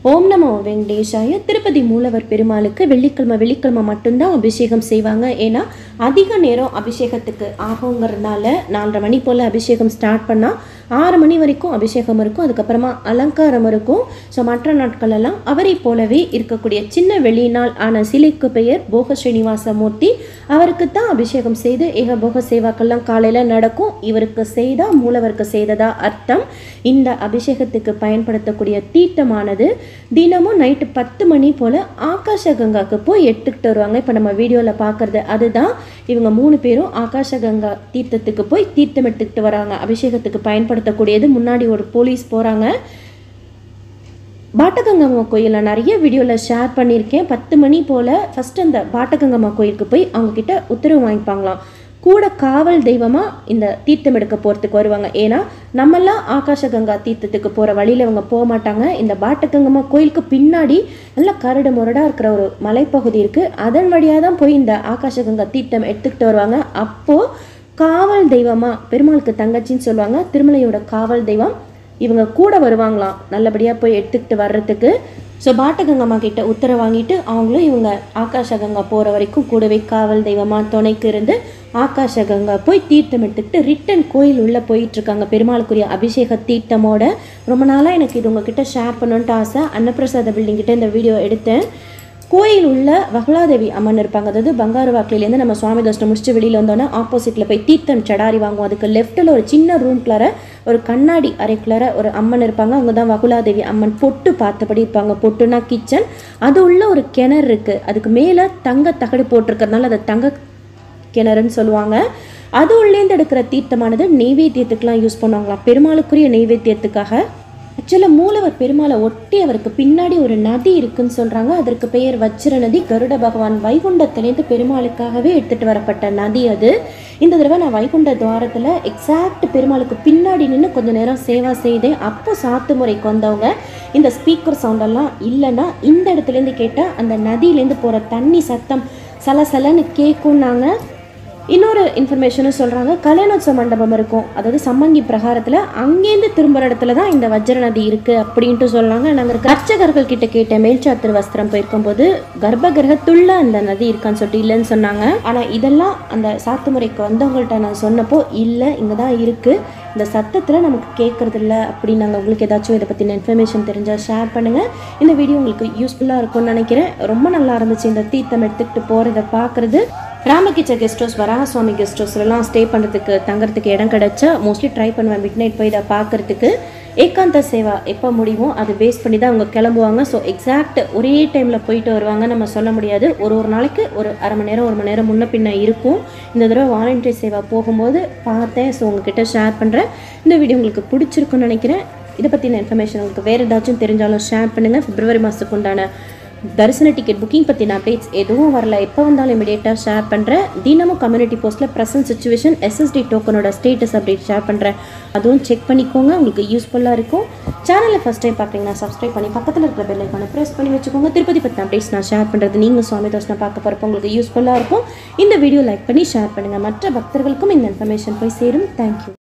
ஓம் நமோ வெங்கடேஷாய திருப்பதி மூலவர் பெருமாளுக்கு வெள்ளிக்கிழமை வெள்ளிக்கிழமை மட்டும்தான் அபிஷேகம் செய்வாங்க ஏன்னா அதிக நேரம் அபிஷேகத்துக்கு ஆகுங்கிறதுனால நாலரை மணி போல் அபிஷேகம் ஸ்டார்ட் பண்ணால் ஆறு மணி வரைக்கும் அபிஷேகம் இருக்கும் அதுக்கப்புறமா அலங்காரம் இருக்கும் ஸோ மற்ற நாட்கள் எல்லாம் அவரை போலவே இருக்கக்கூடிய சின்ன வெளியினால் ஆன சிலைக்கு பெயர் போக ஸ்ரீனிவாச மூர்த்தி அவருக்கு தான் அபிஷேகம் செய்து ஏக போக சேவாக்கள்லாம் காலையில் நடக்கும் இவருக்கு செய்தா மூலவருக்கு செய்ததா அர்த்தம் இந்த அபிஷேகத்துக்கு பயன்படுத்தக்கூடிய தீர்த்தமானது தினமும் நைட்டு பத்து மணி போல் ஆகாஷ கங்காக்கு போய் எடுத்துக்கிட்டு வருவாங்க இப்போ நம்ம வீடியோவில் பார்க்குறது அதுதான் இவங்க மூணு பேரும் ஆகாஷ கங்கா தீர்த்தத்துக்கு போய் தீர்த்தம் எடுத்துக்கிட்டு வராங்க அபிஷேகத்துக்கு பயன்படுத்தக்கூடியது முன்னாடி ஒரு போலீஸ் போகிறாங்க பாட்டகங்கம்மா கோயிலில் நிறைய வீடியோவில் ஷேர் பண்ணியிருக்கேன் பத்து மணி போல் ஃபஸ்ட்டு அந்த பாட்டகங்கம்மா கோயிலுக்கு போய் அவங்கக்கிட்ட உத்தரவு வாங்கிப்பாங்களாம் கூட காவல் தெய்வமாக இந்த தீர்த்தம் எடுக்க போகிறதுக்கு வருவாங்க ஏன்னா நம்மெல்லாம் ஆகாஷ கங்கா தீர்த்தத்துக்கு போகிற வழியில் இவங்க போக மாட்டாங்க இந்த பாட்டகங்கம்மா கோயிலுக்கு பின்னாடி நல்ல கரடு முரடாக இருக்கிற ஒரு மலைப்பகுதி இருக்குது அதன் வழியாக தான் போய் இந்த ஆகாஷ கங்கா தீர்த்தம் எடுத்துக்கிட்டு வருவாங்க அப்போது காவல் தெய்வமாக பெருமாளுக்கு தங்கச்சின்னு சொல்லுவாங்க திருமலையோட காவல் தெய்வம் இவங்க கூட வருவாங்களாம் நல்லபடியாக போய் எடுத்துக்கிட்டு வர்றதுக்கு ஸோ பாட்டகங்கம்மா கிட்ட உத்தரவு வாங்கிட்டு அவங்களும் இவங்க ஆகாஷ கங்கா போகிற வரைக்கும் கூடவே காவல் தெய்வமாக துணைக்கு இருந்து ஆகாஷ கங்கா போய் தீர்த்தம் எடுத்துக்கிட்டு ரிட்டன் கோயில் உள்ளே போயிட்டுருக்காங்க பெருமாளுக்குரிய அபிஷேக தீர்த்தமோட ரொம்ப நாளாக எனக்கு இது உங்ககிட்ட ஷேர் பண்ணணுன்ட்டு ஆசை அன்னப்பிரசாத பில்டிங் கிட்ட இந்த வீடியோ எடுத்தேன் கோயில் உள்ள வகுலாதேவி அம்மன் இருப்பாங்க அதாவது பங்காரு வாக்கிலேருந்து நம்ம சுவாமி தர்ஷனம் முடிச்சுட்டு வெளியில் வந்தோன்னே ஆப்போசிட்டில் போய் தீர்த்தம் சடாரி வாங்குவோம் அதுக்கு லெஃப்ட்டில் ஒரு சின்ன ரூம்குள்ளார ஒரு கண்ணாடி அறைக்குள்ளார ஒரு அம்மன் இருப்பாங்க அவங்க தான் வகுலாதேவி அம்மன் பொட்டு பார்த்தபடி இருப்பாங்க பொட்டுனா கிச்சன் அது உள்ள ஒரு கிணறு இருக்குது அதுக்கு மேலே தங்க தகடு போட்டிருக்கறதுனால அதை தங்க கிணறுன்னு சொல்லுவாங்க அது உள்ளேந்து எடுக்கிற தீர்த்தமானது நெய்வேத்தியத்துக்கெலாம் யூஸ் பண்ணுவாங்களாம் பெருமாளுக்குரிய நெய்வேத்தியத்துக்காக ஆக்சுவலாக மூலவர் பெருமாளை ஒட்டி அவருக்கு பின்னாடி ஒரு நதி இருக்குன்னு சொல்கிறாங்க அதற்கு பெயர் வச்சிர நதி கருட பகவான் வைகுண்டத்திலேருந்து பெருமாளுக்காகவே எடுத்துகிட்டு வரப்பட்ட நதி அது இந்த தடவை நான் வைகுண்ட துவாரத்தில் எக்ஸாக்ட் பெருமாளுக்கு பின்னாடி நின்று கொஞ்ச நேரம் சேவா செய்தேன் அப்போ சாத்து முறைக்கு வந்தவங்க இந்த ஸ்பீக்கர் சவுண்டெல்லாம் இல்லைன்னா இந்த இடத்துலேருந்து கேட்டால் அந்த நதியிலேருந்து போகிற தண்ணி சத்தம் சலசலன்னு கேட்கும்னாங்க இன்னொரு இன்ஃபர்மேஷனும் சொல்கிறாங்க கல்யாணோத்சவ மண்டபம் இருக்கும் அதாவது சம்மங்கி பிரகாரத்தில் அங்கேருந்து திரும்புகிற இடத்துல தான் இந்த வஜ்ர நதி இருக்குது அப்படின்ட்டு சொன்னாங்க நாங்கள் இருக்க அர்ச்சகர்கள் கிட்ட கேட்ட மேல்சாத்திரு வஸ்திரம் போயிருக்கும்போது கர்ப்ப கிரகத்துள்ள அந்த நதி இருக்கான்னு சொல்லிட்டு இல்லைன்னு சொன்னாங்க ஆனால் இதெல்லாம் அந்த சாத்துமுறைக்கு வந்தவங்கள்ட்ட நான் சொன்னப்போ இல்லை இங்கே தான் இருக்குது இந்த சத்தத்தில் நமக்கு கேட்குறது இல்லை அப்படின்னாங்க உங்களுக்கு ஏதாச்சும் இதை பற்றின இன்ஃபர்மேஷன் தெரிஞ்சால் ஷேர் பண்ணுங்கள் இந்த வீடியோ உங்களுக்கு யூஸ்ஃபுல்லாக இருக்கும்னு நினைக்கிறேன் ரொம்ப நல்லா இருந்துச்சு இந்த தீர்த்தம் எடுத்துக்கிட்டு போகிறத பார்க்குறது ராமகிச்ச கெஸ்ட் ஹவுஸ் வராகசுவாமி கெஸ்ட் ஹவுஸ்லலாம் ஸ்டே பண்ணுறதுக்கு தங்குறதுக்கு இடம் கிடச்சா மோஸ்ட்லி ட்ரை பண்ணுவேன் மிட் நைட் போய் இதை பார்க்குறதுக்கு ஏகாந்த சேவா எப்போ முடியுமோ அதை பேஸ் பண்ணி தான் அவங்க கிளம்புவாங்க ஸோ எக்ஸாக்ட் ஒரே டைமில் போயிட்டு வருவாங்க நம்ம சொல்ல முடியாது ஒரு ஒரு நாளைக்கு ஒரு அரை மணி நேரம் ஒரு மணி நேரம் முன்ன பின்ன இருக்கும் இந்த தடவை வாலண்டரி சேவா போகும்போது பார்த்தேன் ஸோ உங்ககிட்ட ஷேர் பண்ணுறேன் இந்த வீடியோ உங்களுக்கு பிடிச்சிருக்குன்னு நினைக்கிறேன் இதை பற்றின இன்ஃபர்மேஷன் உங்களுக்கு வேறு ஏதாச்சும் தெரிஞ்சாலும் ஷேர் பண்ணுங்கள் பிப்ரவரி மாதத்துக்கு உண்டான தரிசன டிக்கெட் புக்கிங் பற்றின அப்டேட்ஸ் எதுவும் வரல எப்போ வந்தாலும் இமீடியட்டாக ஷேர் பண்ணுறேன் தினமும் கம்யூனிட்டி போஸ்ட்டில் ப்ரெசன்ட் சுச்சுவேஷன் எஸ்எஸ்டி டோக்கனோட ஸ்டேட்டஸ் அப்டேட் ஷேர் பண்ணுறேன் அதுவும் செக் பண்ணிக்கோங்க உங்களுக்கு யூஸ்ஃபுல்லாக இருக்கும் சேனலில் ஃபஸ்ட் டைம் பார்க்குறீங்கன்னா சப்ஸ்கிரைப் பண்ணி பக்கத்தில் இருக்கிற பெல் ஐக்கானை ப்ரெஸ் பண்ணி வச்சுக்கோங்க திருப்பதி பற்றின அப்டேட்ஸ் நான் ஷேர் பண்ணுறது நீங்கள் சுவாமி தர்ஷனம் பார்க்க போகிறப்போ உங்களுக்கு யூஸ்ஃபுல்லாக இருக்கும் இந்த வீடியோ லைக் பண்ணி ஷேர் பண்ணுங்கள் மற்ற பக்தர்களுக்கும் இந்த இன்ஃபர்மேஷன் போய் சேரும் தேங்க்யூ